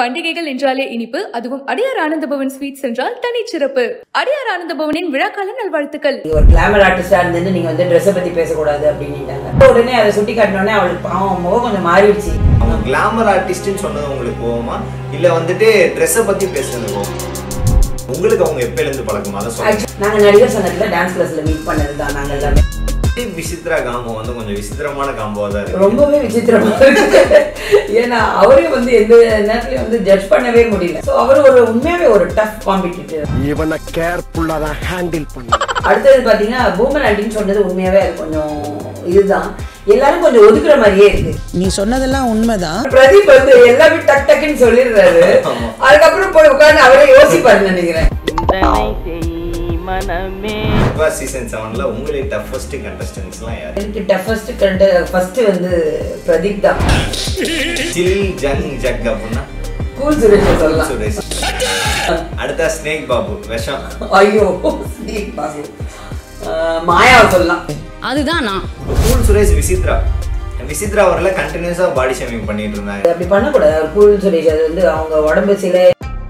பண்டிகைகள் என்றாலே இனிப்பு அதுவும் அடியார் ஆனந்தபவன் ஸ்வீட்ஸ் என்றால் தனிச்சிறப்பு அடியார் ஆனந்தபவனின் விழாக்கால நல்வாழ்த்துக்கள் நீங்க ஒரு கிளாமர் ஆர்டிஸ்டா இருந்து நீங்க வந்து ட்ரெஸ்ஸை பத்தி பேசக்கூடாது அப்படின்னுட்டாங்க உடனே அதை சுட்டி காட்டினோடனே அவளுக்கு பாவம் முகம் கொஞ்சம் மாறிடுச்சு அவங்க கிளாமர் ஆர்டிஸ்ட்னு சொன்னது உங்களுக்கு போகுமா இல்ல வந்துட்டு ட்ரெஸ்ஸை பத்தி பேசுறது போகும் உங்களுக்கு அவங்க எப்பயில இருந்து பழக்கமா அதை சொல்லுங்க Actually, நாங்க நடிகர் சங்கத்துல டான்ஸ் கிளாஸ்ல மீட் பண்ணது தான் நாங்க எல்லாமே விசித்ரா காம்போ வந்து கொஞ்சம் விசித்திரமான காம்போவா தான் இருக்கு ரொம்பவே விசித்திரமா இருக்கு ஏன்னா அவரே வந்து எந்த நேரத்துலயும் வந்து ஜட்ஜ் பண்ணவே முடியல ஸோ அவர் ஒரு உண்மையாவே ஒரு டஃப் காம்படிட்டர் இவனை கேர்ஃபுல்லா தான் ஹேண்டில் பண்ண அடுத்தது பாத்தீங்கன்னா பூமர் ஆண்டின்னு சொன்னது உண்மையாவே அது கொஞ்சம் இதுதான் எல்லாரும் கொஞ்சம் ஒதுக்குற மாதிரியே இருக்கு நீ சொன்னதெல்லாம் உண்மைதான் பிரதீப் வந்து எல்லாமே டக் டக்குன்னு சொல்லிடுறாரு ஆமா. அதுக்கப்புறம் போய் உட்கார்ந்து அவரே யோசிப்பாருன்னு நினைக்கிறேன் சிந்தனை செய் மனமே சீசன் செவன்ல உங்களே டஃபஸ்ட் கண்டஸ்டன்ஸ்லாம் யாரு எனக்கு டஃபஸ்ட் கண்ட ஃபர்ஸ்ட் வந்து பிரதீப் தான் சில் ஜங் ஜக் அப்படின்னா கூல் சுரேஷ் சொல்லலாம் சுரேஷ் அடுத்தா ஸ்னேக் பாபு விஷம் ஐயோ ஸ்னேக் பாபு ஆஹ் மாயாவை சொல்லலாம் அதுதான் நான் கூல் சுரேஷ் விசித்ரா விசித்ரா அவர்ல கண்டினியூஸா பாடி ஷேமிங் பண்ணிட்டு இருந்தாங்க அது அப்படி பண்ணக்கூடாது அவர் கூல் சுரேஷ் அது வந்து அவங்க உடம்பு சில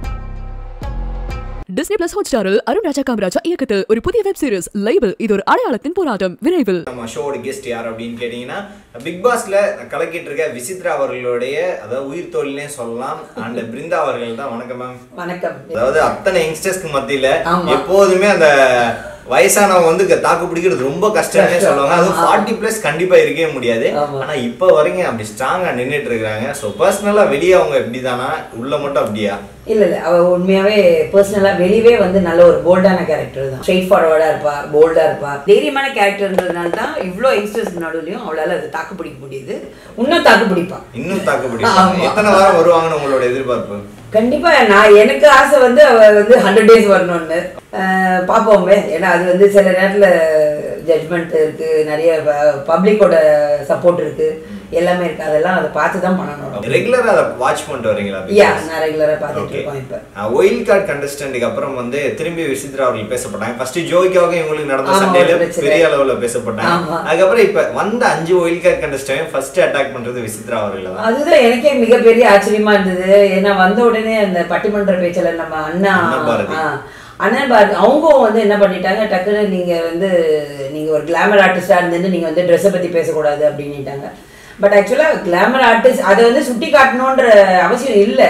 டிஸ்னி பிளஸ் ஹாட் ஸ்டாரில் அருண் ராஜா காமராஜா இயக்கத்தில் ஒரு புதிய வெப் சீரிஸ் லைபிள் இது ஒரு அடையாளத்தின் போராட்டம் விரைவில் நம்ம ஷோட கெஸ்ட் யார் அப்படின்னு கேட்டீங்கன்னா பிக் பாஸ்ல கலக்கிட்டு இருக்க விசித்ரா அவர்களுடைய அதாவது உயிர் தோல்னே சொல்லலாம் அண்ட் பிருந்தா அவர்கள் தான் வணக்கம் மேம் வணக்கம் அதாவது அத்தனை யங்ஸ்டர்ஸ்க்கு மத்தியில ஆமா. எப்போதுமே அந்த வயசானவங்க வந்து க- தாக்கு பிடிக்கிறது ரொம்ப கஷ்டமே கஷ்டம். சொல்லுவாங்க அதுவும் ஆமா. ஃபார்ட்டி பிளஸ் கண்டிப்பா இருக்கவே முடியாது ஆமா. ஆனா இப்போ வரைக்கும் அப்படி ஸ்ட்ராங்கா நின்னுட்டு இருக்காங்க ஸோ பர்சனலா வெளியே அவங்க எப்படிதானா உள்ள மட்டும் அப்படியா இல்ல இல்ல அவ உண்மையாவே பர்சனலா வெளியவே வந்து நல்ல ஒரு போல்டான கேரக்டர் தான் ஸ்ட்ரெயிட் ஃபார்வர்டா இருப்பா போல்டா இருப்பா தைரியமான கேரக்டர்ன்றதுனால தான் இவ்வளோ யங்ஸ்டர்ஸ் நடுவுலயும் அவளால அது தாக்கு பிடிக்க முடியுது இன்னும் தாக்கு பிடிப்பா இன்னும் தாக்கு பிடிப்பாங்க ஆமா. எத்தனை வாரம் வருவாங்கன்னு உங்களோட எதிர்பார்ப்பு கண்டிப்பா நான் எனக்கு ஆசை வந்து அவ வந்து ஹண்ட்ரட் டேஸ் வரணும்னு அஹ் பாப்போமே ஏன்னா அது வந்து சில நேரத்துல ஜட்மெண்ட் இருக்கு நிறைய பப்ளிக்கோட சப்போர்ட் இருக்கு எல்லாமே இருக்கு அதெல்லாம் அதை பார்த்து தான் பண்ணணும் ரெகுலரா அதை வாட்ச் பண்ணிட்டு வரீங்களா Big யா Boss? நான் ரெகுலரா பார்த்துட்டு Okay. இருக்கோம் இப்ப ஒயில் கார்டு கண்டஸ்டன்ட்டுக்கு அப்புறம் வந்து திரும்பி விசித்ரா அவர்கள் பேசப்பட்டாங்க ஃபர்ஸ்ட் ஜோய்க்காக இவங்களுக்கு நடந்த ஆமா, சண்டையில ஒரு பிரச்சனை. பெரிய அளவுல பேசப்பட்டாங்க ஆமா. அதுக்கப்புறம் இப்ப வந்த அஞ்சு wild card contestant first attack பண்றது விசித்ரா அவர்கள் தான் அதுதான் எனக்கே மிகப்பெரிய ஆச்சரியமா இருந்தது ஏன்னா வந்த உடனே அந்த பட்டிமன்ற பேச்சில் நம்ம அண்ணா அண்ணன் பாரதி. ஆ, அண்ணன் பாரதி அவங்க வந்து என்ன பண்ணிட்டாங்க டக்குன்னு நீங்க வந்து நீங்க ஒரு கிளாமர் ஆர்டிஸ்டா இருந்து நீங்க வந்து ட்ரெஸ்ஸை பத்தி பேசக்கூடாது அப்படின்னுட்டாங்க பட் ஆக்சுவலா கிளாமர் ஆர்டிஸ்ட் அதை வந்து சுட்டி காட்டணுன்ற அவசியம் இல்லை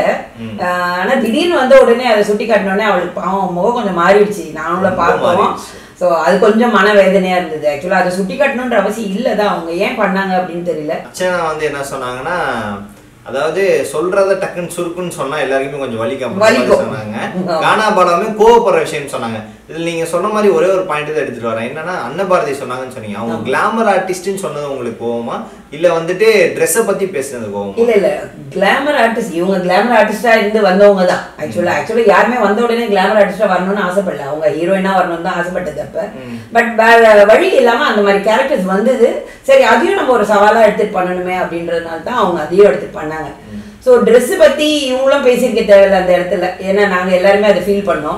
ஆனா திடீர்னு வந்த உடனே அதை சுட்டி காட்டினோடனே அவளுக்கு பாவம் முகம் கொஞ்சம் மாறிடுச்சு நானும் ரொம்ப பார்ப்போம் மாறிடுச்சு. ஸோ அது கொஞ்சம் மனவேதனையா இருந்தது ஆக்சுவலா அதை சுட்டி காட்டணுன்ற அவசியம் இல்லை தான் அவங்க ஏன் பண்ணாங்க அப்படின்னு தெரியல அர்ச்சனா வந்து என்ன சொன்னாங்கன்னா அதாவது சொல்றத டக்குன்னு சுருக்குன்னு சொன்னா எல்லாருக்குமே கொஞ்சம் வலிக்கும் வலிக்கும். சொன்னாங்க ஆமா. கானா பாடாமே கோவப்படுற விஷயம்னு சொன்னாங்க இதுல நீங்க சொன்ன மாதிரி ஒரே ஒரு பாயிண்ட் தான் எடுத்துட்டு வரேன் என்னன்னா அன்னபாரதி சொன்னாங்கன்னு சொன்னீங்க அவங்க கிளாமர் ஆர்டிஸ்ட்னு சொன்னது உங்களுக்கு கோவமா இல்ல வந்துட்டு ட்ரெஸ்ஸை பத்தி பேசுனது கோவமா இல்ல இல்ல கிளாமர் ஆர்டிஸ்ட் இவங்க கிளாமர் ஆர்டிஸ்டா இருந்து வந்தவங்க தான் ஆக்சுவலா ஆக்சுவலா யாருமே வந்த உடனே கிளாமர் ஆர்டிஸ்டா வரணும்னு ஆசைப்படல அவங்க ஹீரோயினா வரணும்னு தான் ஆசைப்பட்டது அப்ப பட் வேற வழி இல்லாம அந்த மாதிரி கேரக்டர்ஸ் வந்தது சரி அதையும் நம்ம ஒரு சவாலா எடுத்துட்டு பண்ணணுமே அப்படின்றதுனால தான் அவங்க அதையும் எடுத்துட்டு பண்ணாங்க ஸோ Dress பத்தி இவங்களும் பேசியிருக்க தேவையில்ல அந்த இடத்துல ஏன்னா நாங்க எல்லாருமே அதை ஃபீல் பண்ணோம்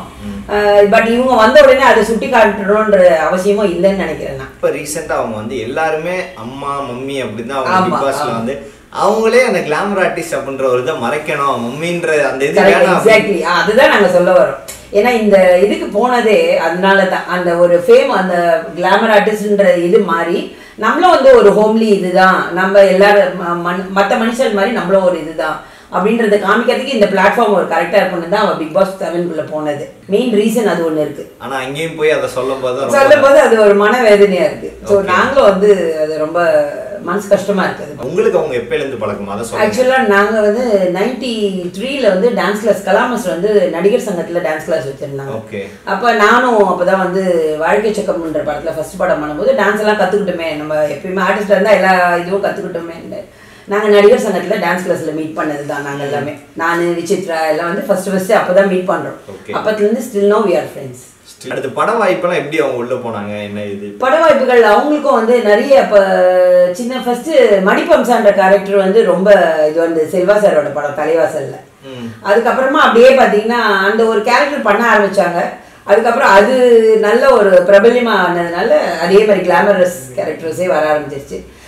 பட் இவங்க வந்த உடனே அதை சுட்டி காட்டணுன்ற அவசியமும் இல்லைன்னு நினைக்கிறேன் நான் இப்ப ரீசெண்டா அவங்க வந்து எல்லாருமே அம்மா மம்மி அப்படின்னு அவங்க ஆமா, பிக் பாஸ்ல ஆமா. வந்து அவங்களே அந்த கிளாமர் ஆர்டிஸ்ட் அப்படின்ற ஒரு இதை மறைக்கணும் மம்மின்ற அந்த இது Correct, வேணாம் exactly. ஆ, அதுதான் நாங்க சொல்ல வரோம் ஏன்னா இந்த இதுக்கு போனதே அதனால தான் அந்த ஒரு ஃபேம் அந்த கிளாமர் ஆர்டிஸ்ட்ன்ற இது மாறி நம்மளும் வந்து ஒரு ஹோம்லி இதுதான் நம்ம எல்லாரும் ம- மன்- மத்த மனுஷன் மாதிரி நம்மளும் ஒரு இதுதான் அப்படின்றத காமிக்கிறதுக்கு இந்த பிளாட்ஃபார்ம் ஒரு கரெக்டா இருக்கணும் தான் அவன் பிக் பாஸ் செவன்குள்ள போனது மெயின் ரீசன் அது ஒண்ணு இருக்கு ஆனா அங்கேயும் போய் அதை சொல்லும் போது ரொம்ப- சொல்லும் போது அது ஒரு மனவேதனையா இருக்கு ஸோ Okay. நாங்களும் வந்து அது ரொம்ப மனசு கஷ்டமா இருக்குது உங்களுக்கு அவங்க எப்பயில இருந்து பழக்கம் அதை சொல்லுங்க ஆக்சுவலாக நாங்கள் வந்து நைன்டி த்ரீல வந்து டான்ஸ் கிளாஸ் கலாமஸ் வந்து நடிகர் சங்கத்தில் டான்ஸ் கிளாஸ் வச்சுருந்தாங்க ஓகே அப்போ நானும் அப்பதான் வந்து வாழ்க்கை சக்கம்ன்ற படத்தில் ஃபர்ஸ்ட் படம் பண்ணும்போது டான்ஸ் எல்லாம் கற்றுக்கிட்டுமே நம்ம எப்பயுமே ஆர்டிஸ்டாக இருந்தால் எல்லா இதுவும் கற்றுக்கிட்டோமே நாங்கள் நடிகர் சங்கத்தில் டான்ஸ் கிளாஸில் மீட் பண்ணது தான் நாங்கள் எல்லாமே நான் விசித்ரா எல்லாம் வந்து ஃபர்ஸ்ட் ஃபர்ஸ்ட் அப்போ தான் மீட் பண்ணுறோம் Okay. அப்பத்துலேருந்து still no we are friends அடுத்து பட வாய்ப்பெல்லாம் எப்படி அவங்க உள்ள போனாங்க என்ன இது பட வாய்ப்புகள் அவங்களுக்கும் வந்து நிறைய இப்போ சின்ன ஃபர்ஸ்ட் மணிப்பம்சான்ற கேரக்டர் வந்து ரொம்ப இது வந்து செல்வா சாரோட படம் தலைவாசல்ல ம். அதுக்கப்புறமா அப்படியே பார்த்தீங்கன்னா அந்த ஒரு கேரக்டர் பண்ண ஆரம்பிச்சாங்க அதுக்கப்புறம் அது நல்ல ஒரு பிரபல்யமா ஆனதுனால அதே மாதிரி கிளாமரஸ் கேரக்டர்ஸே வர ஆரம்பிச்சிருச்சு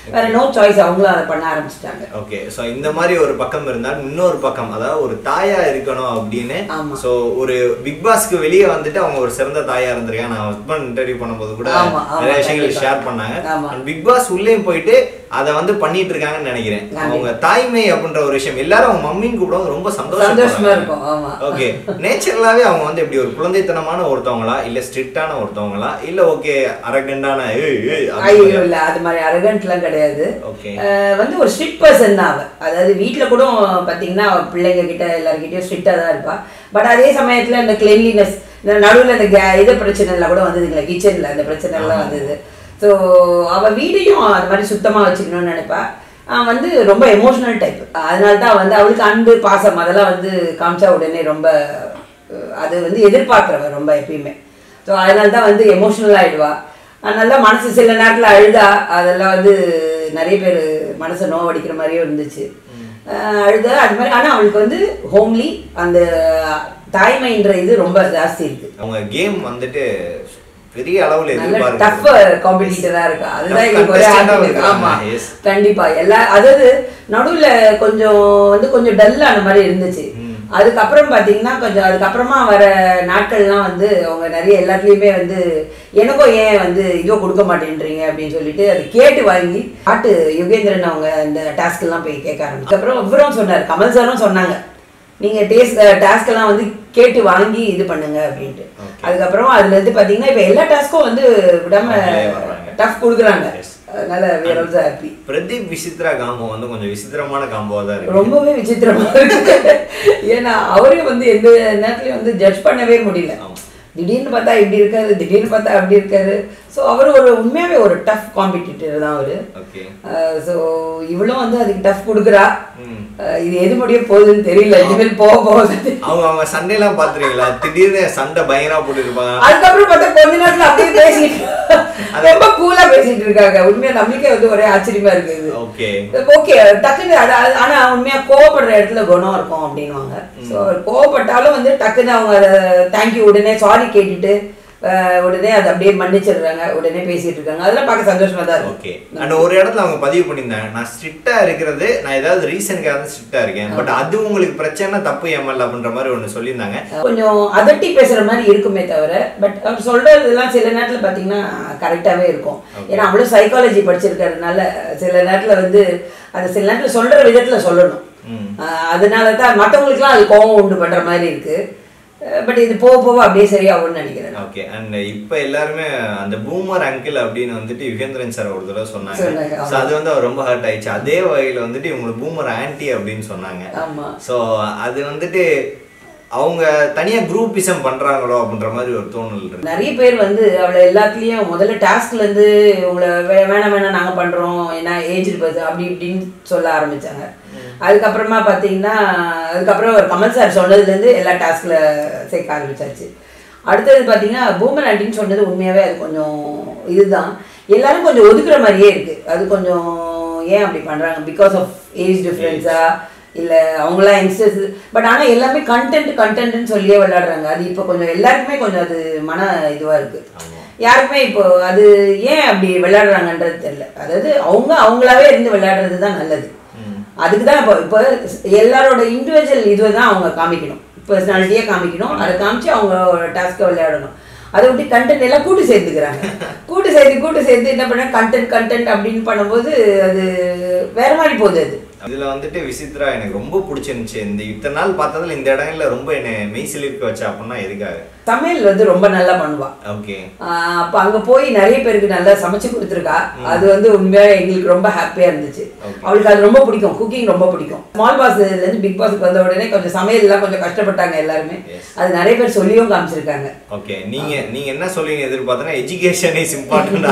வேற நோ சாய்ஸ் அவங்களும் அதை பண்ண ஆரம்பிச்சிட்டாங்க ஓகே சோ இந்த மாதிரி ஒரு பக்கம் இருந்தால் இன்னொரு பக்கம் அதாவது ஒரு தாயா இருக்கணும் அப்படின்னு ஆமா. சோ ஒரு பிக் பாஸ்க்கு வெளியே வந்துட்டு அவங்க ஒரு சிறந்த தாயா இருந்திருக்காங்க நான் ஹஸ்பண்ட் இன்டர்வியூ பண்ணும்போது கூட ஆமா, ஆமா, நிறைய விஷயங்கள் கண்டிப்பா. ஷேர் பண்ணாங்க ஆமா. பிக் பாஸ் உள்ளேயும் போயிட்டு அதை வந்து பண்ணிட்டு இருக்காங்கன்னு நினைக்கிறேன் கண்டிப்பா. அவங்க தாய்மை அப்படின்ற ஒரு விஷயம் எல்லாரும் அவங்க மம்மின்னு கூப்பிடுவாங்க ரொம்ப சந்தோஷமா சந்தோஷமா இருக்கும், ஆமா. ஓகே நேச்சுரலாவே அவங்க வந்து எப்படி ஒரு குழந்தைத்தனமான ஒருத்தவங்களா இல்ல ஸ்ட்ரிக்டான ஒருத்தவங்களா இல்ல ஓகே அரகண்டான ஏய் ஏய் அந்த ஐயோ மாதிரியா? இல்ல அது மாதிரி அரகண்ட்லாம் கிடையாது ஓகே அஹ் வந்து ஒரு ஸ்ட்ரிக்ட் பர்சன் தான் அவ அதாவது வீட்ல கூட பாத்தீங்கன்னா அவ பிள்ளைங்க கிட்ட எல்லார்கிட்டயும் ஸ்ட்ரிக்டா தான் இருப்பா பட் அதே சமயத்துல இந்த கிளென்லினஸ் இந்த நடுவுல இந்த கே இது பிரச்சனை எல்லாம் கூட வந்ததுங்களா கிச்சன்ல அந்த பிரச்சனை எல்லாம் வந்தது ஸோ அவ வீடையும் அது மாதிரி சுத்தமா வச்சுக்கணும்னு நினைப்பா அவன் வந்து ரொம்ப எமோஷனல் டைப் அதனால தான் வந்து அவளுக்கு அன்பு பாசம் அதெல்லாம் வந்து காமிச்சா உடனே ரொம்ப அஹ், அது வந்து எதிர்பார்க்குறவ ரொம்ப எப்பயுமே ஸோ அதனால தான் வந்து எமோஷனல் ஆயிடுவா நல்லா மனசு சில நேரத்தில் அழுதா அதெல்லாம் வந்து நிறைய பேர் மனசை நோவடிக்கிற மாதிரியும் இருந்துச்சு அஹ் அழுதா அது மாதிரி ஆனால் அவளுக்கு வந்து ஹோம்லி அந்த தாய்மைன்ற இது ரொம்ப ஜாஸ்தி இருக்கு அவங்க கேம் வந்துட்டு பெரிய அளவுல நல்ல டஃப் எதிர்பார்க்க காம்படிட்டரா இருக்கா அதுதான் Tough எங்களுக்கு ஒரே contestant ஆ ஆச்சரியம். இருக்காங்க, ஆமா yes. கண்டிப்பா எல்லா அதாவது நடுவுல கொஞ்சம் வந்து கொஞ்சம் டல்லான மாதிரி இருந்துச்சு அதுக்கப்புறம் பாத்தீங்கன்னா கொஞ்சம் அதுக்கப்புறமா வர நாட்கள்லாம் வந்து அவங்க நிறைய எல்லாத்துலயுமே வந்து எனக்கும் ஏன் வந்து இதோ கொடுக்க மாட்டேன்றீங்க அப்படின்னு சொல்லிட்டு அது கேட்டு வாங்கி பாட்டு யுகேந்திரன் அவங்க அந்த டாஸ்க் எல்லாம் போய் கேட்க ஆரம்பிச்சு அப்புறம் இவரும் சொன்னார் கமல் சாரும் சொன்னாங்க நீங்க டேஸ்க் டாஸ்க் எல்லாம் வந்து கேட்டு வாங்கி இது பண்ணுங்க அப்படின்ட்டு அதுக்கப்புறம் அதுல இருந்து பாத்தீங்கன்னா இப்ப எல்லா டாஸ்க்கும் வந்து விடாம அவங்களே வர்றாங்க. டஃப் கொடுக்குறாங்க Yes. அதனால we are also happy Pradeep Vichitra combo வந்து கொஞ்சம் விசித்திரமான காம்போவா தான் இருக்கு ரொம்பவே விசித்திரமா இருக்கு ஏன்னா அவரே வந்து எந்த நேரத்துலயும் வந்து ஜட்ஜ் பண்ணவே முடியல ஆமா. திடீர்னு பார்த்தா இப்படி இருக்காரு திடீர்னு பார்த்தா அப்படி இருக்காரு ஸோ அவர் ஒரு உண்மையாவே ஒரு டஃப் காம்படிட்டர் தான் அவரு ஓகே ஸோ இவளும் வந்து அதுக்கு டஃப் கொடுக்குறா ம். அஹ் இது எது முடிய போகுதுன்னு தெரியல இனிமேல் போக போகுது அவங்க அவங்க சண்டை எல்லாம் பாத்துறீங்களா திடீர்னு சண்டை பயங்கரமா போட்டு இருப்பாங்க அதுக்கப்புறம் பார்த்தா கொஞ்ச நேரத்துல அப்படியே பேசிட்டு ரொம்ப கூலா பேசிட்டு இருக்காங்க உண்மையா நம்மளுக்கே வந்து ஒரே ஆச்சரியமா இருக்குது ஓகே ஓகே டக்குன்னு அது- அது- ஆனா உண்மையா கோவப்படுற இடத்துல குணம் இருக்கும் அப்படின்னுவாங்க ஸோ கோவப்பட்டாலும் வந்து டக்குன்னு அவங்க அதை தேங்க்யூ உடனே சாரி கேட்டுட்டு அஹ், உடனே அதை அப்படியே மன்னிச்சிடுறாங்க உடனே பேசிட்டு இருக்காங்க அதெல்லாம் பார்க்க சந்தோஷமா தான் ஓகே இருக்கு அண்ட் ஒரு இடத்துல அவங்க பதிவு பண்ணியிருந்தாங்க நான் ஸ்ட்ரிக்டா இருக்கிறது நான் ஏதாவது ரீசனுக்காக தான் ஸ்ட்ரிக்டா இருக்கேன் பட் அது உங்களுக்கு பிரச்சனை தப்பு எம்எல் அப்படின்ற மாதிரி ஒன்று சொல்லியிருந்தாங்க கொஞ்சம் அதட்டி பேசுற மாதிரி இருக்குமே தவிர பட் அவர் சொல்றதெல்லாம் சில நேரத்துல பாத்தீங்கன்னா கரெக்டாவே இருக்கும் ஏன்னா அவ்வளவு சைக்காலஜி படிச்சிருக்கிறதுனால சில நேரத்துல வந்து அது சில நேரத்துல சொல்ற விதத்துல சொல்லணும் ம். ஆஹ் அதனால தான் மற்றவங்களுக்குலாம் அது கோபம் உண்டு பண்ற மாதிரி இருக்கு பட் இது போக போக அப்படியே சரியாகும்னு நினைக்கிறேன் நான். ஓகே அண்ட் இப்போ எல்லாருமே அந்த பூமர் அங்கிள் அப்படின்னு வந்துட்டு யுகேந்திரன் சார் ஒரு தடவை சொன்னாங்க சொன்னாங்க, ஆமா. ஸோ அது வந்து அவர் ரொம்ப ஹர்ட் ஆயிடுச்சு அதே வகையில் வந்துட்டு இவங்களுக்கு பூமர் ஆன்டி அப்படின்னு சொன்னாங்க ஆமா ஸோ அது வந்துட்டு அவங்க தனியா குரூப்பிசம் பண்றாங்களோ அப்படின்ற மாதிரி ஒரு தோணல் இருக்கு நிறைய பேர் வந்து அவளை எல்லாத்துலேயும் முதல்ல டாஸ்க்ல இருந்து உங்களை வே வேணாம் வேணாம் நாங்க பண்றோம் ஏன்னா ஏஜ் பர்சன் அப்படி இப்படின்னு சொல்ல ஆரம்பிச்சாங்க அதுக்கப்புறமா பார்த்தீங்கன்னா அதுக்கப்புறம் ஒரு கமல் சார் சொன்னதுலேருந்து எல்லா டாஸ்க்ல சேர்க்க ஆரம்பிச்சாச்சு அடுத்தது பார்த்தீங்கன்னா பூமர் ஆண்டின்னு சொன்னது உண்மையாவே அது கொஞ்சம் இதுதான் எல்லாரும் கொஞ்சம் ஒதுக்குற மாதிரியே இருக்கு அது கொஞ்சம் ஏன் அப்படி பண்றாங்க பிகாஸ் ஆஃப் ஏஜ் டிஃப்ரென்ஸா இல்ல அவங்களாம் யங்ஸ்டர்ஸ் பட் ஆனா எல்லாமே கண்டென்ட் கண்டென்ட்னு சொல்லியே விளையாடுறாங்க அது இப்போ கொஞ்சம் எல்லாருக்குமே கொஞ்சம் அது மன இதுவா இருக்கு யாருக்குமே இப்போ அது ஏன் அப்படி விளையாடுறாங்கன்றது தெரியல அதாவது அவங்க அவங்களாவே இருந்து விளையாடுறது தான் நல்லது அதுக்கு தான் இப்போ இப்போ எல்லாரோட இண்டிவிஜுவல் இதுவை தான் அவங்க காமிக்கணும் பர்சனாலிட்டியே காமிக்கணும் அதை காமிச்சு அவங்க டாஸ்க்கை விளையாடணும் அதை விட்டு கண்டென்ட் எல்லாம் கூட்டு சேர்த்துக்கிறாங்க கூட்டு சேர்த்து கூட்டு சேர்த்து என்ன பண்ண கண்டென்ட் கண்டென்ட் அப்படின்னு பண்ணும்போது அது வேற மாதிரி போகுது அது இதுல வந்துட்டு விசித்ரா எனக்கு ரொம்ப பிடிச்சிருந்துச்சு இந்த இத்தனை நாள் பார்த்ததுல இந்த இடங்கள்ல ரொம்ப என்னை மெய் சிலிர்க்க வச்சா அப்படின்னா எதுக்காக சமையல் வந்து ரொம்ப நல்லா பண்ணுவா ஓகே ஆஹ் அப்ப அங்க போய் நிறைய பேருக்கு நல்லா சமைச்சு கொடுத்துருக்கா அது வந்து உண்மையா எங்களுக்கு ரொம்ப ஹாப்பியா இருந்துச்சு அவளுக்கு அது ரொம்ப பிடிக்கும் குக்கிங் ரொம்ப பிடிக்கும் ஸ்மால் பாஸ்ல இருந்து பிக் பாஸ்க்கு வந்த உடனே கொஞ்சம் சமையல் எல்லாம் கொஞ்சம் கஷ்டப்பட்டாங்க எல்லாருமே அது நிறைய பேர் சொல்லியும் காமிச்சிருக்காங்க ஓகே நீங்க நீங்க என்ன சொல்லுவீங்க எதிர்பார்த்தனா எஜுகேஷன் இஸ் இம்பார்ட்டன்டா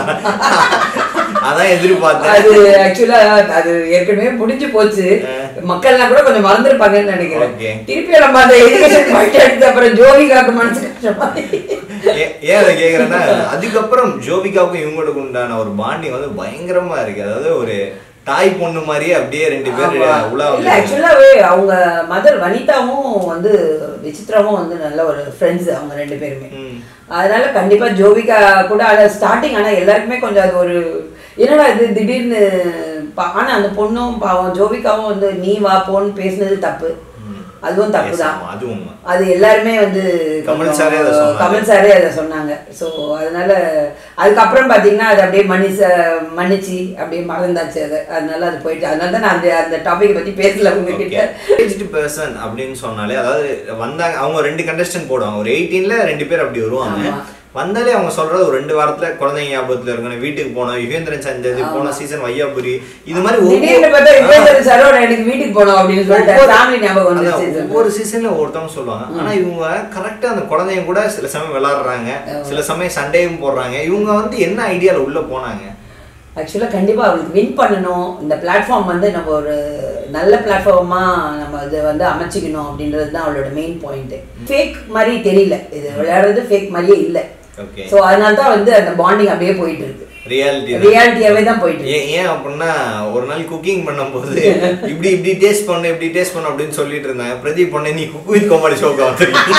அதான் எதிர்பார்த்தேன் அது ஆக்சுவலா அது ஏற்கனவே முடிஞ்சு போச்சு மக்கள்லாம் கூட கொஞ்சம் மறந்துருப்பாங்கன்னு நினைக்கிறேன் Okay. திருப்பி நம்ம அந்த எஜுகேஷன் பாயிண்ட் எடுத்து அப்புறம் ஜோவிகாக்கு மனசு கஷ்டமா ஏ- ஏன் அதை கேக்குறேன்னா அதுக்கப்புறம் ஜோபிகாவுக்கும் இவங்களுக்கும் உண்டான ஒரு பாண்டிங் வந்து பயங்கரமா இருக்கு அதாவது ஒரு தாய் பொண்ணு மாதிரியே அப்படியே ரெண்டு பேர் ஆமா. உலா இல்ல ஆக்சுவலாவே அவங்க மதர் வனிதாவும் வந்து விசித்ராவும் வந்து நல்ல ஒரு ஃப்ரெண்ட்ஸ் அவங்க ரெண்டு பேருமே அதனால கண்டிப்பா ஜோவிகா கூட அது ஸ்டார்டிங் ஆனா எல்லாருக்குமே கொஞ்சம் அது ஒரு என்னடா இது திடீர்னு பா- ஆனா அந்த பொண்ணும் பாவம் ஜோவிகாவும் வந்து நீ வா போன்னு பேசுனது தப்பு அதுவும் தப்பு Yes, தான் ஆமா, அது உண்மை அது எல்லாருமே வந்து கமல் கொஞ்சம் சாரே அதை சொன்னாங்க. கமல் சாரே அதை சொன்னாங்க ஸோ அதனால அதுக்கப்புறம் பார்த்தீங்கன்னா அது அப்படியே மன்னிச்ச மன்னிச்சு அப்படியே மறந்தாச்சு அது அதனால அது போயிட்டு அதனால தான் நான் அந்த அந்த டாபிக் பத்தி பேசல உங்ககிட்ட ஏஜ்டு பர்சன் அப்படின்னு சொன்னாலே அதாவது வந்தாங்க அவங்க ரெண்டு கண்டஸ்டன்ட் போடுவாங்க ஒரு எயிட்டீன்ல ரெண்டு பேர் அப்படி வருவாங்க ஆமா. வந்தாலே அவங்க சொல்றது ஒரு ரெண்டு வாரத்துல குழந்தைங்க ஞாபகத்துல இருக்கணும் வீட்டுக்கு போனோம் யுகேந்திரன் சஞ்சது போன சீசன் வையாபுரி இது மாதிரி திடீர்னு பார்த்தா இப்ப சரவண எனக்கு வீட்டுக்கு போனோம் அப்படின்னு சொல்லிட்டு ஒவ்வொரு- ஃபேமிலி ஞாபகம் அதான், வந்துருச்சு ஒவ்வொரு சீசன்ல ஒருத்தவங்க சொல்லுவாங்க ஆனா இவங்க கரெக்டா அந்த குழந்தைங்க கூட சில சமயம் விளையாடுறாங்க சில சமயம் சண்டையும் போடுறாங்க இவங்க வந்து என்ன ஐடியால உள்ள போனாங்க ஆக்சுவலாக கண்டிப்பாக அவளுக்கு வின் பண்ணணும் இந்த பிளாட்ஃபார்ம் வந்து நம்ம ஒரு நல்ல பிளாட்ஃபார்மாக நம்ம இதை வந்து அமைச்சிக்கணும் அப்படின்றது தான் அவளோட மெயின் பாயிண்ட்டு ஃபேக் மாதிரி தெரியல இது விளையாடுறது ஃபேக் மாதிரியே இல்லை ஓகே ஸோ அதனால தான் வந்து அந்த பாண்டிங் அப்படியே போயிட்டு இருக்கு ரியாலிட்டி ரியாலிட்டியாவே தான் போயிட்டு இருக்கு ஏன் ஏன் அப்படின்னா ஒரு நாள் குக்கிங் பண்ணும்போது இப்படி இப்படி டேஸ்ட் பண்ணு இப்படி டேஸ்ட் பண்ணு அப்படின்னு சொல்லிட்டு இருந்தாங்க பிரதீப் பொண்ணு நீ குக் வித் கோமாளி ஷோக்கு வந்துருக்கீங்க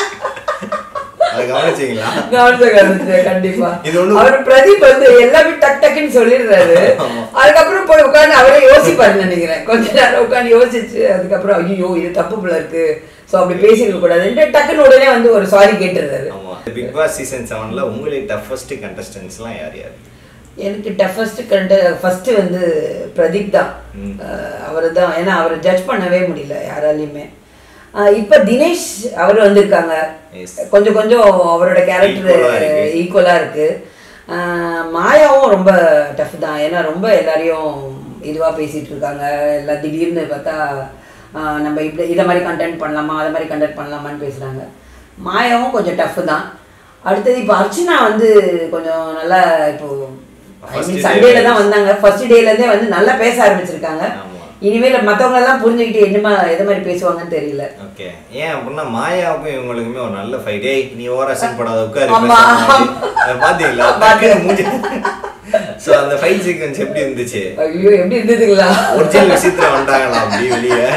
அதை கவனிச்சீங்களா கவனிச்ச கவனிச்ச கண்டிப்பா இது ஒண்ணும் அவர் பிரதீப் வந்து எல்லாமே டக் டக்குன்னு சொல்லிடுறாரு ஆமா. அதுக்கப்புறம் போய் உட்காந்து அவரே யோசிப்பாருன்னு நினைக்கிறேன் கொஞ்ச நேரம் உட்காந்து யோசிச்சு அதுக்கப்புறம் ஐயோ இது தப்பு போல இருக்கு ஸோ அப்படி பேசிருக்க கூடாதுன்ட்டு டக்குன்னு உடனே வந்து ஒரு சாரி கேட்டுறாரு ஆமா பிக் பாஸ் சீசன் செவன்ல உங்களே டஃபஸ்ட் கண்டஸ்டன்ஸ்லாம் யார் யார் எனக்கு டஃபஸ்ட் கண்ட ஃபர்ஸ்ட் வந்து பிரதீப் தான் ம். அவர் தான் ஏன்னா அவரை ஜட்ஜ் பண்ணவே முடியல யாராலையுமே அஹ் இப்ப தினேஷ் அவர் வந்திருக்காங்க Yes. கொஞ்சம் கொஞ்சம் அவரோட கேரக்டர் Equal-ஆ இருக்கு. ஈக்குவலா இருக்கு அஹ் மாயாவும் ரொம்ப டஃப் தான் ஏன்னா ரொம்ப எல்லாரையும் இதுவா பேசிட்டு இருக்காங்க எல்லாம் திடீர்னு பார்த்தா அஹ் நம்ம இப்படி இதை மாதிரி கண்டென்ட் பண்ணலாமா அதை மாதிரி கண்டென்ட் பண்ணலாமான்னு பேசுறாங்க மாயாவும் கொஞ்சம் டஃப் தான் அடுத்தது இப்போ அர்ச்சனா வந்து கொஞ்சம் நல்லா இப்போ First day சண்டேல தான் ல வந்தாங்க ஃபர்ஸ்ட் டேல இருந்தே வந்து நல்லா பேச ஆரம்பிச்சிருக்காங்க ஆமா. இனிமேல் மத்தவங்க எல்லாம் புரிஞ்சுக்கிட்டு என்னமா எது மாதிரி பேசுவாங்கன்னு தெரியல ஓகே ஏன் அப்படின்னா மாயாவுக்கும் இவங்களுக்குமே ஒரு நல்ல ஃபைட் ஏய் நீ ஓவராசன் படாத உட்காரு ஆமா. பேசாம அப்படி. அதை பாத்தீங்களா பார்த்தேன். மூஞ்சி சோ அந்த ஃபைட் சீக்வன்ஸ் எப்படி இருந்துச்சு ஐயோ எப்படி இருந்ததுங்களா ஒரிஜினல் விஷயத்துல வந்தாங்களா அப்படி வெளியே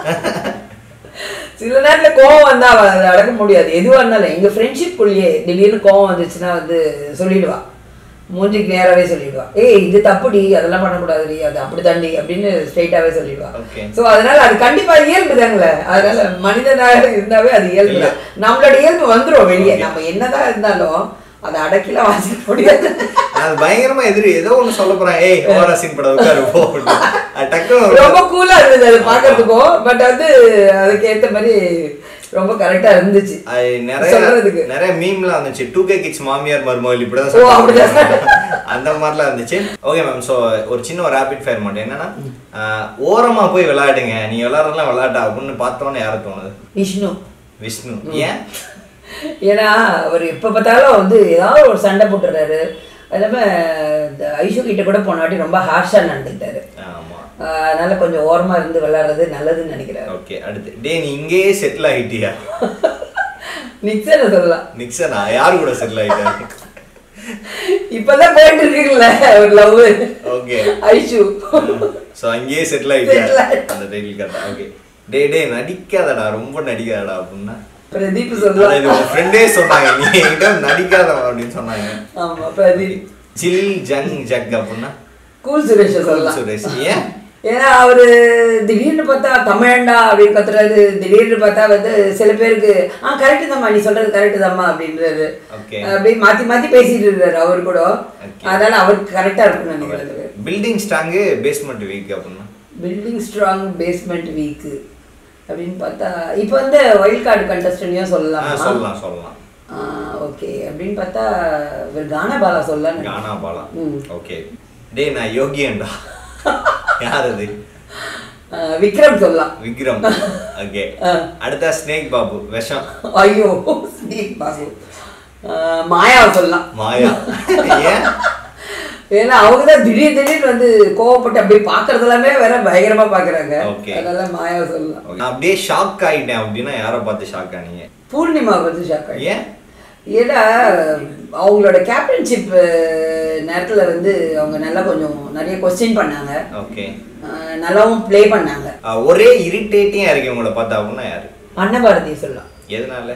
சில நேரத்துல கோவம் வந்தா அவ அதை அடக்க முடியாது எதுவா இருந்தாலும் எங்க ஃப்ரெண்ட்ஷிப் குள்ளேயே திடீர்னு கோவம் வந்துச்சுன்னா வந்து சொல்லிடுவா மூஞ்சிக்கு நேராவே சொல்லிடுவா ஏய் இது தப்புடி அதெல்லாம் பண்ணக்கூடாதுடி அது அப்படித்தாண்டி அப்படின்னு ஸ்ட்ரைட்டாவே சொல்லிடுவா Okay. சோ அதனால அது கண்டிப்பா இயல்பு தாங்களே அதனால மனிதனாக இருந்தாவே அது இயல்பு தான் நம்மளோட இயல்பு வந்துரும் வெளியே நம்ம என்னதான் இருந்தாலும் அதை அடக்கிலாம் வாசிக்க முடியாது அது பயங்கரமா எதிரி ஏதோ ஒண்ணு சொல்ல போறேன் ஏய் ஓவராசின் படம் உட்காரு போ அப்படின்னு. அது டக்குனு ரொம்ப ஒரு- கூலா இருந்தது அது பாக்குறதுக்கும் பட் வந்து அதுக்கு ஏத்த மாதிரி ரொம்ப கரெக்டா இருந்துச்சு அது நிறைய சொல்றதுக்கு. நிறைய மீம்லாம் வந்துச்சு டூ கே கிட்ஸ் மாமியார் மருமகள் இப்படிதான் ஓ, அப்படிதான். சொல்றாங்க. அந்த மாதிரிலாம் இருந்துச்சு ஓகே மேம் ஸோ ஒரு சின்ன ஒரு ரேபிட் ஃபயர் மட்டும் என்னன்னா ஆஹ், ஓரமா போய் விளையாடுங்க நீ விளையாடுறதுலாம் விளையாட்டா அப்படின்னு பார்த்தோன்னே யாரை தோணுது விஷ்ணு விஷ்ணு ஏன் ஏன்னா அவர் எப்ப பார்த்தாலும் வந்து ஏதாவது ஒரு சண்டை போட்டுறாரு அது இல்லாம இந்த ஐஷு கிட்ட கூட போனாட்டி ரொம்ப ஹார்ஷா நடந்துக்கிட்டாரு ஆமா ஆஹ் அதனால கொஞ்சம் ஓரமா இருந்து விளையாடுறது நல்லதுன்னு நினைக்கிறாரு ஓகே அடுத்து டேய் நீ இங்கேயே செட்டில் ஆகிட்டியா நிச்சயம் சொல்லலாம் நிக்சனா யாரு கூட செட்டில் ஆகிட்டாரு இப்பதான் போயிட்டு இருக்கீங்களே ஒரு லவ் ஓகே ஐஷு ஸோ அங்கேயே செட்டில் ஆகிட்டியா Settle ஆயிட்டேன். அந்த டைட்டில் கரெக்டா ஓகே டே டே நடிக்காதடா ரொம்ப நடிக்காதடா அப்படின்னா பிரதீப் அதான் இது சொல்லலாம் உன் ஃப்ரெண்டே சொன்னாங்க நீ என்கிட்ட நடிக்காத அப்படின்னு சொன்னாங்க ஆமா பிரதீப் சில் ஜங் ஜக் அப்படின்னா கூல் சுரேஷ் சொல்லலாம் சுரேஷ் ஏன் ஏன்னா அவரு திடீர்னு பார்த்தா தமிழண்டா அப்படின்னு கத்துறாரு திடீர்னு பார்த்தா வந்து சில பேருக்கு ஆ கரெக்டு தாம்மா நீ சொல்றது கரெக்டு தாம்மா அப்படின்றாரு Okay. அப்படியே மாத்தி மாத்தி பேசிட்டு இருக்காரு அவரு கூட Okay. அதனால அவருக்கு கரெக்டா இருக்கும்னு நினைக்கிறது பில்டிங் ஸ்ட்ராங்கு பேஸ்மெண்ட் வீக் அப்படின்னா பில்டிங் ஸ்ட்ராங் பேஸ்மெண்ட் வீக் அப்படின்னு பார்த்தா இப்போ வந்து ஒயில்ட் கார்டு கண்டஸ்டன்டையும் ஆ, சொல்லலாம் சொல்லலாம் சொல்லலாம் ஓகே அப்படின்னு பார்த்தா இவர் கானா பாலா சொல்லலாம் கானா பாலா ம். ஓகே டேய் நான் யோகியன்டா யார் அது விக்ரம் சொல்லலாம் விக்ரம் ஓகே ஆ. அடுத்தா ஸ்னேக் பாபு விஷம் ஐயோ ஸ்னேக் பாபு ஆஹ் மாயாவை சொல்லலாம் மாயா ஏன் ஏன்னா அவங்க தான் திடீர் திடீர்னு வந்து கோவப்பட்டு அப்படியே பாக்குறது எல்லாமே வேற பயங்கரமா பாக்குறாங்க Okay. அதனால மாயாவை சொல்லலாம் நான் அப்படியே ஷாக் ஆயிட்டேன் அப்படின்னா யாரை பார்த்து ஷாக் ஆனீங்க பூர்ணிமா வந்து ஷாக் ஆகி ஏன் ஏன்னா அவங்களோட கேப்டன்ஷிப் நேரத்துல வந்து அவங்க நல்லா கொஞ்சம் நிறைய கொஸ்டின் பண்ணாங்க ஓகே ஆஹ் நல்லாவும் ப்ளே பண்ணாங்க ஒரே இரிட்டேட்டிங்கா இருக்கு உங்களை பார்த்தா அப்படின்னா யாரு அன்னபாரதியை சொல்லலாம் எதனால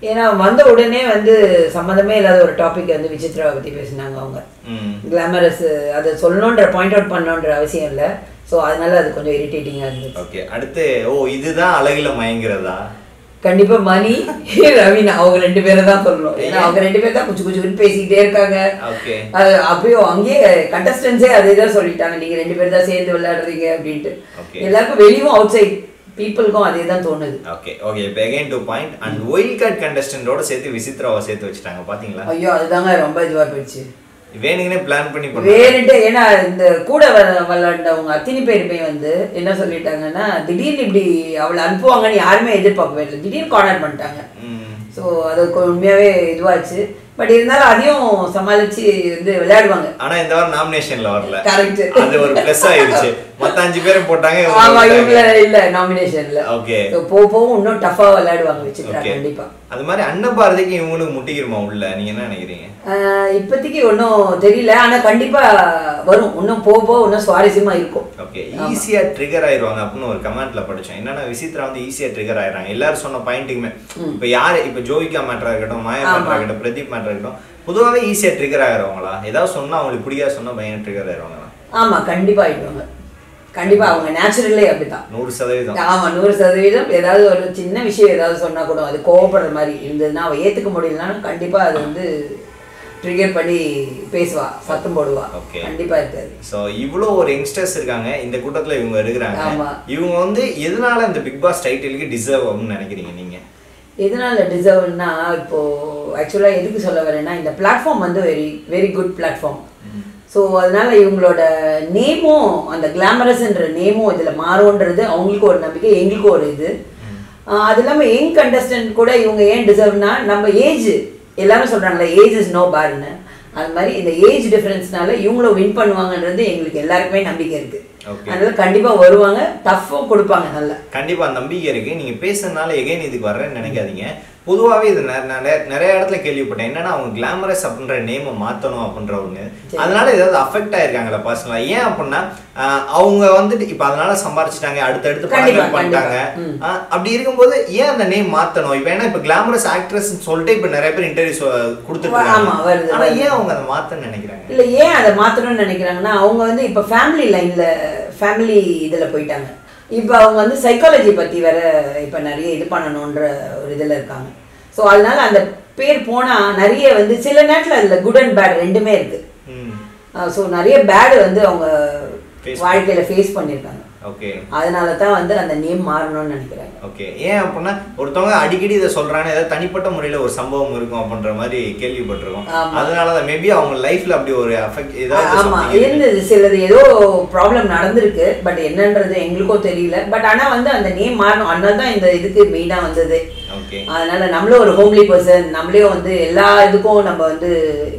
ஏன்னா வந்த உடனே வந்து சம்மந்தமே இல்லாத ஒரு டாபிக் வந்து விசித்ராவை பற்றி பேசினாங்க அவங்க ம் கிளாமரஸ் அதை சொல்லணுன்ற பாயிண்ட் அவுட் பண்ணணுன்ற அவசியம் இல்லை ஸோ அதனால அது கொஞ்சம் இரிட்டேட்டிங்காக இருந்துச்சு ஓகே அடுத்து ஓ இதுதான் அழகுல மயங்கிறதா கண்டிப்பா மணி ரவீனா அவங்க ரெண்டு பேரை தான் சொல்லணும் ஏன்னா அவங்க ரெண்டு பேர் தான் குச்சு குச்சுன்னு பேசிக்கிட்டே இருக்காங்க ஓகே அது அப்பயும் அங்கேயே கண்டஸ்டன்ஸே அதே தான் சொல்லிட்டாங்க நீங்க ரெண்டு பேர் தான் சேர்ந்து விளையாடுறீங்க அப்படின்ட்டு Okay. எல்லாருக்கும் வெளியும் அவுட் சைட் பீப்புளுக்கும் அதே தான் தோணுது ஓகே ஓகே இப்போ again to point and wild card கண்டஸ்டன்டோட சேர்த்து விசித்ராவை சேர்த்து வச்சுட்டாங்க பாத்தீங்களா ஐயோ அதுதாங்க ரொம்ப இதுவா போயிடுச்சு வேணுங்கன்னே பிளான் பண்ணி பண்ணாங்க வேறுட்டு ஏன்னா இந்த கூட வ- விளையாண்டவங்க அத்தனை பேருமே வந்து என்ன சொல்லிட்டாங்கன்னா திடீர்னு இப்படி அவளை அனுப்புவாங்கன்னு யாருமே எதிர்பார்க்கவே இல்லை திடீர்னு கார்னர் பண்ணிட்டாங்க ம் ஸோ அது கொ- உண்மையாவே இதுவாச்சு பட் இருந்தாலும் அதையும் சமாளிச்சு வந்து விளையாடுவாங்க ஆனா இந்த வாரம் நாமினேஷன்ல வரல Correct. அது ஒரு பிளஸ் ஆயிருச்சு மத்த அஞ்சு பேரும் போட்டாங்க இவங்க ஆமா போட்டாங்க. இவங்கள இல்ல நாமினேஷன்ல Okay. ஸோ போக போக இன்னும் டஃபா விளையாடுவாங்க வச்சுக்கிறா Okay. கண்டிப்பா அது மாதிரி அன்னபாரதிக்கு இவங்களுக்கு முட்டிக்கிறமா உள்ள நீங்க என்ன நினைக்கிறீங்க ஆஹ் இப்போதைக்கு ஒன்றும் தெரியல ஆனா கண்டிப்பா வரும் இன்னும் போக போக இன்னும் சுவாரஸ்யமா இருக்கும் ஓகே ஈஸியா ட்ரிகர் ஆயிருவாங்க அப்படின்னு ஒரு கமெண்ட்ல படிச்சோம் என்னன்னா விசித்ரா வந்து ஈஸியா ட்ரிகர் ஆயிடுறாங்க எல்லாரும் சொன்ன பாயிண்ட்டுக்குமே இப்ப யாரு இப்ப ஜோவிகா மேட்டரா இருக்கட்டும் மாயா ஆமா. மேட்டரா இருக்கட்டும் பிரதீப் மேட்டரா இருக்கட்டும் பொதுவாகவே ஈஸியா ட்ரிகர் ஆயிடுவாங்களா ஏதாவது சொன்னா அவங்களுக்கு பிடிக்காத சொன்னா பையன் ட்ரிகர் ஆயிடுவாங்களா ஆமா கண்டிப்பா ஆயிடுவாங்க கண்டிப்பா அவங்க நேச்சுரலே அப்படிதான் நூறு சதவீதம் ஆமா நூறு சதவீதம் ஏதாவது ஒரு சின்ன விஷயம் ஏதாவது சொன்னா கூட அது கோவப்படுற மாதிரி இருந்ததுன்னா அவ ஏத்துக்க முடியலன்னா கண்டிப்பா அது வந்து ட்ரிகர் பண்ணி பேசுவா சத்தம் போடுவா Okay. கண்டிப்பா இருக்காது ஸோ இவ்வளோ ஒரு யங்ஸ்டர்ஸ் இருக்காங்க இந்த கூட்டத்துல இவங்க இருக்கிறாங்க ஆமா. இவங்க வந்து எதனால இந்த பிக் பாஸ் டைட்டிலுக்கு டிசர்வ் ஆகும்னு நினைக்கிறீங்க நீங்க எதனால டிசர்வ்னா இப்போ ஆக்சுவலாக எதுக்கு சொல்ல வரேன்னா இந்த பிளாட்ஃபார்ம் வந்து very very good platform so அதனால இவங்களோட நேமும் அந்த கிளாமரஸ்ன்ற நேமும் இதில் மாறும்ன்றது அவங்களுக்கும் ஒரு நம்பிக்கை எங்களுக்கும் ஒரு இது ஆஹ் அது இல்லாமல் யங் கண்டஸ்டன்ட் கூட இவங்க ஏன் டிசர்வ்னா நம்ம ஏஜ் எல்லாரும் சொல்கிறாங்களே ஏஜ் இஸ் நோ பார்னு அது மாதிரி இந்த ஏஜ் டிஃப்ரென்ஸ்னால இவங்களும் வின் பண்ணுவாங்கன்றது எங்களுக்கு எல்லாருக்குமே நம்பிக்கை இருக்குது Okay. அதனால கண்டிப்பாக வருவாங்க டஃப்பும் கொடுப்பாங்க நல்லா கண்டிப்பா நம்பிக்கை இருக்கு நீங்க பேசுறதுனால எகைன் இதுக்கு வர்றேன்னு நினைக்காதீங்க பொதுவாகவே இது நெ- நெ- நிறைய இடத்துல கேள்விப்பட்டேன் என்னன்னா அவங்க கிளாமரஸ் அப்படின்ற நேமை மாத்தணும் அப்படின்ற ஒண்ணு அதனால ஏதாவது அஃபெக்ட் ஆயிருக்காங்களா பர்சனலா ஏன் அப்படின்னா ஆஹ், அவங்க வந்துட்டு இப்ப அதனால சம்பாரிச்சிட்டாங்க அடுத்தடுத்து கண்டிப்பா, படங்கள் பண்ணிட்டாங்க கண்டிப்பா. ம். ஆஹ், அப்படி இருக்கும்போது ஏன் அந்த நேம் மாத்தணும் இப்ப ஏன்னா இப்ப கிளாமரஸ் ஆக்ட்ரஸ் சொல்லிட்டு இப்ப நிறைய பேர் இன்டர்வியூஸ் கொடுத்துட்டு ஆமா, இருக்காங்க வருது, ஆனா வருது. ஏன் அவங்க அதை மாத்தணும்னு நினைக்கிறாங்க இல்லை ஏன் அதை மாற்றணும்னு நினைக்கிறாங்கன்னா அவங்க வந்து இப்போ ஃபேமிலி லைனில் ஃபேமிலி இதில் போயிட்டாங்க இப்போ அவங்க வந்து சைக்காலஜி பற்றி வேற இப்போ நிறைய இது பண்ணணுன்ற ஒரு இதில் இருக்காங்க ஸோ அதனால அந்த பேர் போனால் நிறைய வந்து சில நேரத்தில் அதில் குட் அண்ட் பேட் ரெண்டுமே இருக்குது ம் ஸோ நிறைய பேடு வந்து அவங்க Face வாழ்க்கையில் ஃபேஸ் பண்ணியிருக்காங்க ஓகே அதனால தான் வந்து அந்த நேம் மாறணும்னு நினைக்கிறாங்க ஓகே ஏன் அப்படின்னா ஒருத்தவங்க அடிக்கடி இதை சொல்றாங்க ஏதாவது தனிப்பட்ட முறையில ஒரு சம்பவம் இருக்கும் அப்படின்ற மாதிரி கேள்விப்பட்டிருக்கோம் ஆமா. அதனாலதான் மேபி அவங்க லைஃப்ல அப்படி ஒரு அஃபெக்ட் ஏதாவது ஆமா something இருக்கு. இருந்தது சிலது ஏதோ ப்ராப்ளம் நடந்திருக்கு பட் என்னன்றது எங்களுக்கும் தெரியல பட் ஆனா வந்து அந்த நேம் மாறணும் அதனால தான் இந்த இதுக்கு மெயினா வந்தது ஓகே அதனால நம்மளும் ஒரு ஹோம்லி பர்சன் நம்மளே வந்து எல்லா இதுக்கும் நம்ம வந்து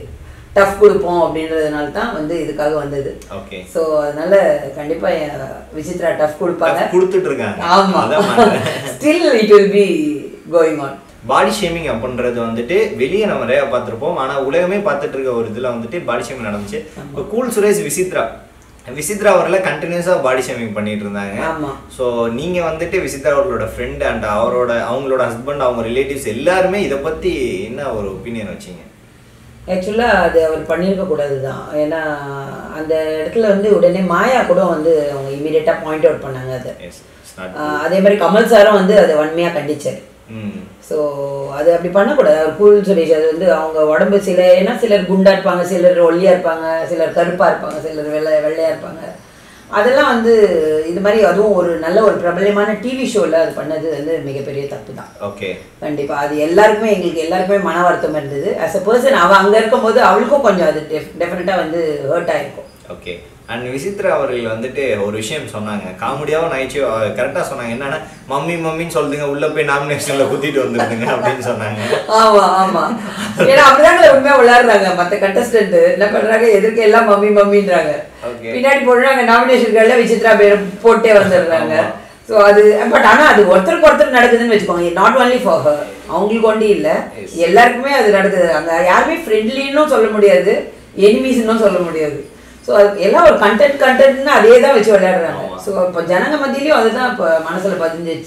டஃப் கொடுப்போம் அப்படின்றதுனால தான் வந்து இதுக்காக வந்தது ஓகே ஸோ அதனால கண்டிப்பா அஹ், விசித்ரா டஃப் கொடுப்பாங்க கொடுத்துட்டு இருக்காங்க ஆமா அதான் matter. Still it will be going on body shaming அப்படின்றது வந்துட்டு வெளியே நம்ம நிறைய பார்த்துருப்போம் ஆனா உலகமே பார்த்துட்டு இருக்க ஒரு இதுல வந்துட்டு பாடி ஷேமிங் நடந்துச்சு இப்போ கூல் சுரேஷ் விசித்ரா விசித்ரா அவர்ல கண்டினியூஸா பாடி ஷேமிங் பண்ணிட்டு இருந்தாங்க ஆமா. ஸோ நீங்க வந்துட்டு விசித்ரா அவர்களோட ஃப்ரெண்ட் அண்ட் அவரோட அவங்களோட ஹஸ்பண்ட் அவங்க ரிலேட்டிவ்ஸ் எல்லாருமே இதை பத்தி என்ன ஒரு ஒப்பீனியன் வச்சீங்க ஆக்சுவலாக அது அவர் பண்ணியிருக்க கூடாது தான் ஏன்னா அந்த இடத்துல வந்து உடனே மாயா கூட வந்து அவங்க இமீடியட்டாக பாயிண்ட் அவுட் பண்ணாங்க அதை Yes, it's not ஆஹ் அதே மாதிரி கமல் சாரும் வந்து அதை வன்மையாக கண்டிச்சார் ம் ஸோ அது அப்படி பண்ணக்கூடாது அவர் கூல் சுரேஷ் அது வந்து அவங்க உடம்பு சில ஏன்னா சிலர் குண்டா இருப்பாங்க சிலர் ஒல்லியா இருப்பாங்க சிலர் கருப்பா இருப்பாங்க சிலர் வெள்ளை வெள்ளையா இருப்பாங்க அதெல்லாம் வந்து இது மாதிரி அதுவும் ஒரு நல்ல ஒரு பிரபலமான டிவி ஷோவில் அது பண்ணது வந்து மிகப்பெரிய தப்பு தான் ஓகே கண்டிப்பா அது எல்லாருக்குமே எங்களுக்கு எல்லாருக்குமே மன வருத்தம் இருந்தது as a பர்சன் அவ அங்க இருக்கும்போது அவளுக்கும் கொஞ்சம் அது டெஃபினட்டா வந்து ஹர்ட் ஆயிருக்கும் ஓகே அண்ட் விசித்ரா அவர்கள் வந்துட்டு ஒரு விஷயம் சொன்னாங்க காமெடியாவும் நைச்சியோ கரெக்டாக சொன்னாங்க என்னன்னா மம்மி மம்மின்னு சொல்லுங்க உள்ள போய் நாமினேஷன்ல குத்திட்டு வந்துருந்துங்க அப்படின்னு சொன்னாங்க ஆமா ஆமா ஏன்னா அப்படிதாங்களே உண்மையா விளையாடுறாங்க மத்த கண்டஸ்டன்ட் என்ன பண்றாங்க எதிர்க்க எல்லாம் மம்மி மம்மின்றாங்க Okay. பின்னாடி போடுறாங்க நாமினேஷன்கள்ல விசித்ரா பேர் போட்டே வந்துடுறாங்க ஆமா. ஸோ அது பட் ஆனா அது ஒருத்தருக்கு ஒருத்தர் நடக்குதுன்னு வச்சுக்கோங்க நாட் ஒன்லி ஃபார் ஹர் அவங்களுக்கு ஒண்டி இல்ல Yes. எல்லாருக்குமே அது நடக்குது அங்க யாருமே ஃப்ரெண்ட்லின்னும் சொல்ல முடியாது எனிமீஸ்னும் சொல்ல முடியாது ஸோ அது எல்லாம் ஒரு கண்டென்ட் கண்டென்ட்னு அதே தான் வச்சு விளையாடுறாங்க ஆமா. ஸோ இப்போ ஜனங்க மத்தியிலையும் அதுதான் இப்போ மனசுல பதிஞ்சிருச்சு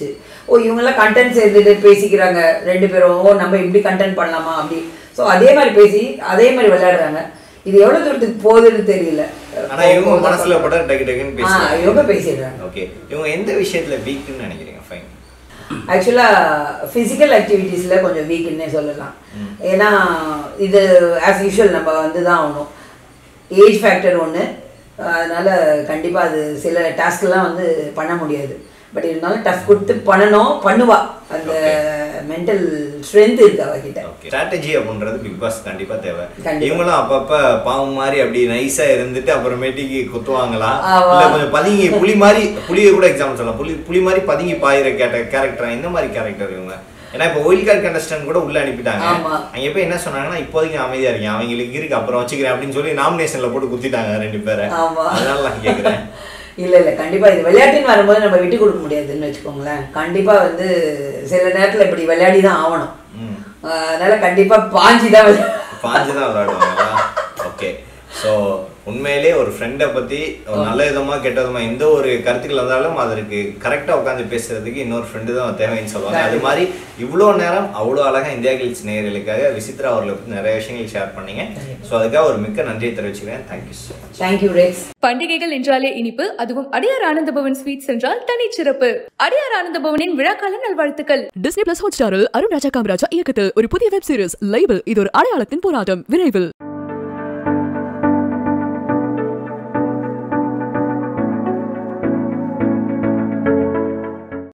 ஓ இவங்கெல்லாம் கண்டென்ட் சேர்ந்துட்டு பேசிக்கிறாங்க ரெண்டு பேரும் ஓ நம்ம இப்படி கண்டென்ட் பண்ணலாமா அப்படி ஸோ அதே மாதிரி பேசி அதே மாதிரி விளையாடுறாங்க இது எவ்வளவு தூரத்துக்கு போகுதுன்னு தெரியல ஆனா இவங்க மனசுல பட டக்கு டக்குன்னு ஆ, இவங்க பேசுறாங்க பேசிடுறாங்க ஓகே இவங்க எந்த விஷயத்துல வீக்குன்னு நினைக்கிறீங்க ஃபைன் ஆக்சுவலாக ஃபிசிக்கல் ஆக்டிவிட்டீஸில் கொஞ்சம் வீக்குன்னே சொல்லலாம் ஏன்னா இது ஆஸ் யூஷுவல் நம்ம வந்து தான் ஆகணும் ஏஜ் ஃபேக்டர் ஒன்று அதனால கண்டிப்பாக அது சில டாஸ்க்லாம் வந்து பண்ண முடியாது பட் இருந்தாலும் டஃப் கொடுத்து பண்ணணும் பண்ணுவா அந்த மென்டல் ஸ்ட்ரென்த் இருக்கு அவகிட்ட ஓகே ஸ்ட்ராட்டஜி அப்படின்றது பிக் பாஸ் கண்டிப்பா தேவை கண்டிப்பா. இவங்களும் அப்பப்ப பாவம் மாதிரி அப்படி நைஸா இருந்துட்டு அப்புறமேட்டுக்கு குத்துவாங்களா ஆமா. இல்ல கொஞ்சம் பதுங்கி புலி மாதிரி புலியை கூட எக்ஸாம்பிள் சொல்லலாம் புலி புலி மாதிரி பதுங்கி பாயிற கேட்ட கேரக்டர் இந்த மாதிரி கேரக்டர் இவங்க ஏன்னா இப்போ ஒயில் கார்டு கண்டஸ்டன்ட் கூட உள்ள அனுப்பிட்டாங்க ஆமா. அங்க போய் என்ன சொன்னாங்கன்னா இப்போதைக்கு அமைதியா இருக்கீங்க அவங்களுக்கு இருக்கு அப்புறம் வச்சுக்கிறேன் அப்படின்னு சொல்லி நாமினேஷன்ல போட்டு குத்திட்டாங்க ரெண்டு பேரை ஆமா. அதனால நான் கேக்குறேன் இல்லை இல்லை கண்டிப்பாக இது விளையாட்டுன்னு வரும்போது நம்ம விட்டு கொடுக்க முடியாதுன்னு வச்சுக்கோங்களேன் கண்டிப்பாக வந்து சில நேரத்தில் இப்படி விளையாடி தான் ஆகணும் ம். ஆஹ் அதனால கண்டிப்பாக பாஞ்சி தான் விளையா பாஞ்சு தான் விளையாடுவாங்களா ஓகே ஸோ உண்மையிலே ஒரு ஃப்ரெண்டை பற்றி ஒரு நல்ல விதமாக கெட்ட விதமாக எந்த ஒரு கருத்துக்கள் வந்தாலும் அதற்கு கரெக்டாக உட்காந்து பேசுறதுக்கு இன்னொரு ஃப்ரெண்டு தான் தேவைன்னு சொல்லுவாங்க அது மாதிரி இவ்வளோ நேரம் அவ்வளோ அழகாக இந்தியா கில்ஸ் நேயர்களுக்காக விசித்ரா அவர்களை பற்றி நிறைய விஷயங்கள் ஷேர் பண்ணீங்க ஸோ அதுக்காக ஒரு மிக்க நன்றியை தெரிவிச்சுக்கிறேன் தேங்க்யூ ஸோ மச் தேங்க்யூ ரேக்ஸ் பண்டிகைகள் என்றாலே இனிப்பு அதுவும் அடியார் ஆனந்த பவன் ஸ்வீட்ஸ் என்றால் தனிச்சிறப்பு அடியார் ஆனந்த பவனின் விழாக்கால நல்வாழ்த்துக்கள் டிஸ்னி பிளஸ் ஹாட் ஸ்டாரில் அருண் ராஜா காமராஜா இயக்கத்தில் ஒரு புதிய வெப் சீரிஸ் லைபிள் இது ஒரு அடையாளத்தின் போராட்டம் விரைவில்